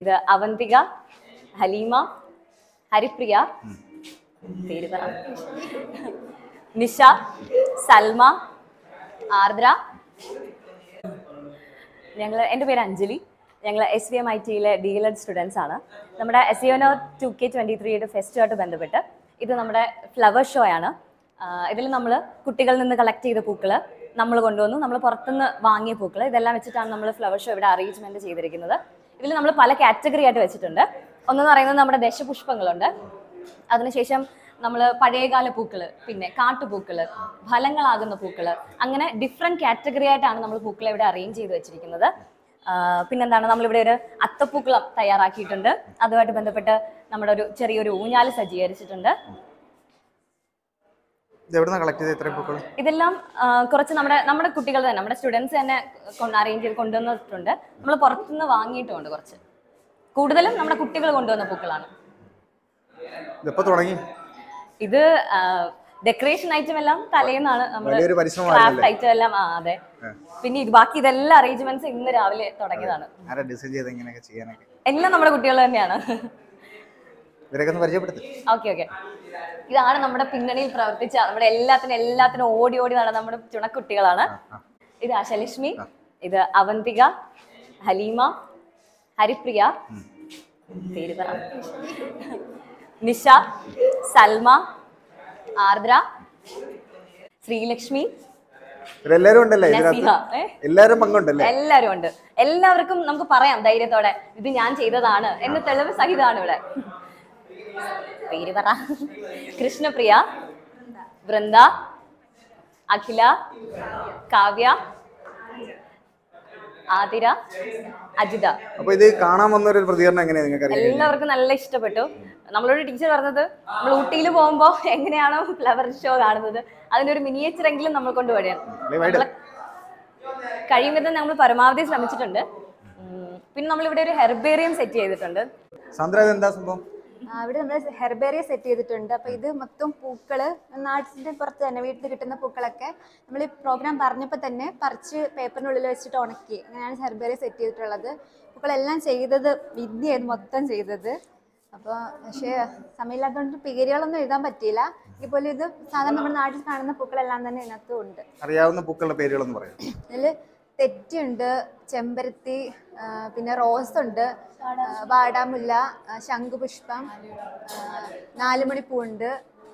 ഇത് അവന്തിക ഹലീമ ഹരിപ്രിയ പേര് പറ നിഷ സൽമ ആർദ്ര ഞങ്ങൾ എൻ്റെ പേര് അഞ്ജലി ഞങ്ങൾ എസ് വി എം ഐ ടിയിലെ ഡി എൽ എഡ് സ്റ്റുഡൻസ് ആണ് നമ്മുടെ S YONO two K twenty ത്രീയുടെ ഫെസ്റ്റുമായിട്ട് ബന്ധപ്പെട്ട് ഇത് നമ്മുടെ ഫ്ലവർ ഷോ ആണ് ഇതിൽ നമ്മൾ കുട്ടികളിൽ നിന്ന് കളക്ട് ചെയ്ത പൂക്കൾ നമ്മൾ കൊണ്ടുവന്നു നമ്മൾ പുറത്തുനിന്ന് വാങ്ങിയ പൂക്കൾ ഇതെല്ലാം വെച്ചിട്ടാണ് നമ്മൾ ഫ്ലവർ ഷോ ഇവിടെ അറേഞ്ച്മെന്റ് ചെയ്തിരിക്കുന്നത് ഇതിൽ നമ്മൾ പല കാറ്റഗറി ആയിട്ട് വെച്ചിട്ടുണ്ട് ഒന്നെന്ന് പറയുന്നത് നമ്മുടെ ദശപുഷ്പങ്ങളുണ്ട് അതിനുശേഷം നമ്മൾ പഴയകാല പൂക്കൾ പിന്നെ കാട്ടുപൂക്കൾ ഫലങ്ങളാകുന്ന പൂക്കൾ അങ്ങനെ ഡിഫറെൻറ്റ് കാറ്റഗറി ആയിട്ടാണ് നമ്മൾ പൂക്കളെ ഇവിടെ അറേഞ്ച് ചെയ്ത് വെച്ചിരിക്കുന്നത് ആ, പിന്നെന്താണ് നമ്മളിവിടെ ഒരു അത്തപ്പൂക്കളം തയ്യാറാക്കിയിട്ടുണ്ട് അതുമായിട്ട് ബന്ധപ്പെട്ട് നമ്മുടെ ഒരു ചെറിയൊരു ഊഞ്ഞാല് സജ്ജീകരിച്ചിട്ടുണ്ട് ഇത് എവിടുന്ന കളക്ട് ചെയ്ത് ഇത്രയും പൂക്കൾ ഇതെല്ലാം ആ, കുറച്ച് നമ്മുടെ നമ്മുടെ കുട്ടികൾ തന്നെ നമ്മുടെ സ്റ്റുഡൻസ് തന്നെ അറേഞ്ച് ചെയ്ത് കൊണ്ടുവന്നിട്ടുണ്ട് നമ്മൾ പുറത്തുനിന്ന് വാങ്ങിയിട്ടുമുണ്ട് കുറച്ച് കൂടുതലും നമ്മുടെ കുട്ടികൾ കൊണ്ടുവന്ന പൂക്കളാണ് ഇതിപ്പോ തുടങ്ങി ഇത് ഡെക്കറേഷൻ ഐറ്റം എല്ലാം തലേന്നാണ് നമ്മൾ വലിയൊരു പരിശ്രമമാണല്ലേ ക്രാഫ്റ്റ് ഐറ്റം എല്ലാം ആ അതെ പിന്നെ ഇത് ബാക്കി ഇതെല്ലാം അറേഞ്ച്മെന്റ്സ് ഇന്ന് രാവിലെ തുടങ്ങിയതാണ് ആരാ ഡിസൈൻ ചെയ്ത് ഇങ്ങനെയൊക്കെ ചെയ്യാനൊക്കെ എല്ലാം നമ്മുടെ കുട്ടികൾ തന്നെയാണ് ഇവരൊക്കെ ഒന്ന് പരിചയപ്പെടുത്തി ഓക്കെ ഓക്കെ ഇതാണ് നമ്മുടെ പിന്നണിയിൽ പ്രവർത്തിച്ച നമ്മുടെ എല്ലാത്തിനും എല്ലാത്തിനും ഓടി ഓടി നടന്ന നമ്മുടെ ചുണക്കുട്ടികളാണ് ഇത് ആശലക്ഷ്മി ഇത് അവന്തിക ഹലീമ ഹരിപ്രിയ പേര് പറ നിഷ സൽമ ആർദ്ര ശ്രീലക്ഷ്മി ഇവരെല്ലാരും ഉണ്ടല്ലേ നസിഹ ഇതിനകത്ത് ഏ എല്ലാരും പങ്കുണ്ടല്ലേ എല്ലാരും ഉണ്ട് എല്ലാവർക്കും നമുക്ക് പറയാം ധൈര്യത്തോടെ ഇത് ഞാൻ ചെയ്തതാണ് എന്ന് തെളിവ് സഹിതമാണ് ഇവിടെ പേര് പറ കൃഷ്ണപ്രിയ വൃന്ദ അഖില കാവ്യ ആതിര അജിത അപ്പൊ ഇത് കാണാൻ വന്നൊരു പ്രതികരണം എങ്ങനെയാ നിങ്ങൾക്ക് അറിയാം എല്ലാവർക്കും നല്ല ഇഷ്ടപ്പെട്ടു നമ്മളോട് ടീച്ചർ പറഞ്ഞത് നമ്മൾ ഊട്ടിയിൽ പോകുമ്പോൾ എങ്ങനെയാണോ ഫ്ലവർ ഷോ കാണുന്നത് അതിന്റെ ഒരു മിനിയേച്ചർ എങ്കിലും നമ്മൾ കൊണ്ടുപോയാൽ നമ്മളെ കഴിയും വിധം നമ്മൾ പരമാവധി ശ്രമിച്ചിട്ടുണ്ട് ഉം, പിന്നെ നമ്മളിവിടെ ഒരു ഹെർബേറിയം സെറ്റ് ചെയ്തിട്ടുണ്ട് സാന്ദ്ര ഇത് എന്താ സംഭവം ആ, ഇവിടെ നമ്മൾ ഹെർബേറിയ സെറ്റ് ചെയ്തിട്ടുണ്ട് അപ്പോൾ ഇത് മൊത്തം പൂക്കള് നാട്ടിൻ്റെ പുറത്ത് തന്നെ വീട്ടിൽ കിട്ടുന്ന പൂക്കളൊക്കെ നമ്മൾ ഈ പ്രോഗ്രാം പറഞ്ഞപ്പോൾ തന്നെ പറിച്ച് പേപ്പറിനുള്ളിൽ വെച്ചിട്ട് ഉണക്കി അങ്ങനെയാണ് ഹെർബേറിയ സെറ്റ് ചെയ്തിട്ടുള്ളത് പൂക്കളെല്ലാം ചെയ്തത് വിദ്യയായിരുന്നു മൊത്തം ചെയ്തത് അപ്പോൾ പക്ഷേ സമയമില്ലാത്തതുകൊണ്ട് പേരുകളൊന്നും എഴുതാൻ പറ്റിയില്ല ഇതുപോലെ ഇത് സാധാരണ നമ്മുടെ നാട്ടിൽ കാണുന്ന പൂക്കളെല്ലാം തന്നെ ഇതിനകത്തും ഉണ്ട് അറിയാവുന്ന പൂക്കളുടെ പേരുകളൊന്ന് പറയാം ഇതിൽ തെറ്റിയുണ്ട് ചെമ്പരത്തി ആ, പിന്നെ റോസ് ഉണ്ട് ആ, വാടാമുല്ല ആ, ശംഖുപുഷ്പം ആ, നാലുമണിപ്പൂവുണ്ട്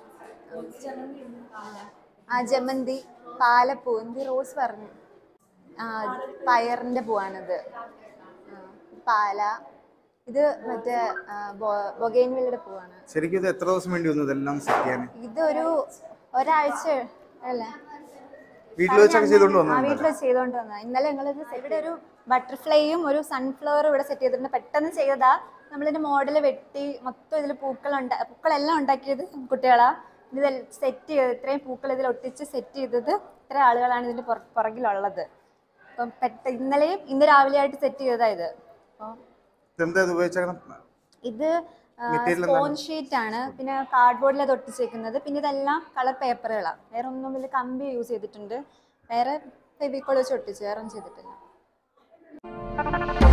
ആ ജമന്തി പാലപ്പൂ എന്ത് റോസ് പറഞ്ഞു ആ പയറിൻ്റെ പൂവാണിത് ആ, പാല ഇത് മറ്റേ ബൊഗൈൻവില്ലയുടെ പൂവാണ് ശരിക്കും ഇത് എത്ര ദിവസം വേണ്ടി വന്നു ഇതെല്ലാം സെറ്റ് ചെയ്യാൻ ഇതൊരു ഒരാഴ്ച അല്ലേ വീട്ടിൽ വെച്ചൊക്കെ ചെയ്തുകൊണ്ട് ആ വന്നു വീട്ടിൽ ചെയ്തോണ്ട് വന്നതാ ഇന്നലെ ഞങ്ങളിത് ഇവിടെ ഒരു ബട്ടർഫ്ലൈയും ഒരു സൺഫ്ലവറും ഇവിടെ സെറ്റ് ചെയ്തിട്ടുണ്ട് പെട്ടെന്ന് ചെയ്തതാ നമ്മളിതിന്റെ മോഡൽ വെട്ടി മൊത്തം ഇതിൽ പൂക്കൾ ഉണ്ടാ പൂക്കളെല്ലാം ഉണ്ടാക്കിയത് കുട്ടികളാ ഇത് സെറ്റ് ചെയ്ത് ഇത്രയും പൂക്കൾ ഇതിൽ ഒട്ടിച്ച് സെറ്റ് ചെയ്തത് ഇത്ര ആളുകളാണ് ഇതിന്റെ പുറ- പുറകിലുള്ളത് അപ്പം പെട്ട ഇന്നലെയും ഇന്ന് രാവിലെ ആയിട്ട് സെറ്റ് ചെയ്തതാ ഇത് അപ്പം ഇതെന്താ ഇത് ഉപയോഗിച്ചേക്കണം ഇത് Material സ്പോൺ ഷീറ്റ് ആണ് പിന്നെ കാർഡ്ബോർഡിൽ അത് ഒട്ടിച്ചേക്കുന്നത് പിന്നെ ഇതെല്ലാം കളർ പേപ്പറുകളാണ് വേറെ ഒന്നും ഇതിൽ കമ്പി യൂസ് ചെയ്തിട്ടുണ്ട് വേറെ ഫെവിക്കോൾ വെച്ച് ഒട്ടിച്ച് വേറെ ഒന്നും ചെയ്തിട്ടില്ല